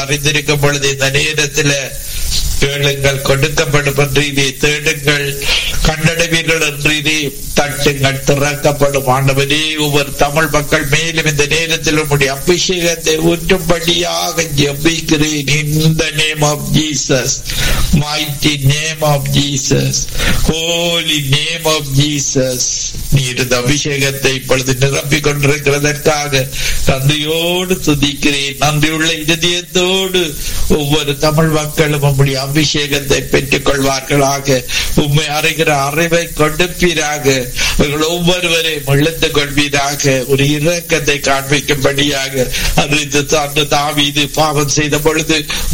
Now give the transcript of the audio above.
அறிந்திருக்கும் பொழுது இந்த நேரத்தில் கேளுங்கள் கொடுக்கப்படும் என்று இதை தேடுங்கள் கண்டடைவீர்கள் என்று இதை தட்டுங்கள் திறக்கப்படும் ஆண்டவரே ஒவ்வொரு தமிழ் மக்கள் மேலும் இந்த நேரத்தில் உங்களுடைய அபிஷேகத்தை ஊற்றும்படியாக ஜெபிக்கிறேன் இந்த name of Jesus mighty name of Jesus holy name of Jesus நீர் இந்த அபிஷேகத்தை இப்பொழுது நிரப்பிக் கொண்டிருக்கிறதற்காக நன்றியோடு துதிக்கிறேன் நன்றியுள்ள இதயத்தோடு ஒவ்வொரு தமிழ் மக்களும் உம்முடைய அபிஷேகத்தை பெற்றுக் கொள்வார்களாக உண்மை அறிகிற அறிவை கொடுப்பீராக அவர்கள் ஒவ்வொருவரையும் இழுத்துக் கொள்வீராக ஒரு இரக்கத்தை காண்பிக்கும்படியாக அறிந்து தாண்டு தாவி இது பாவம் செய்த பொழுது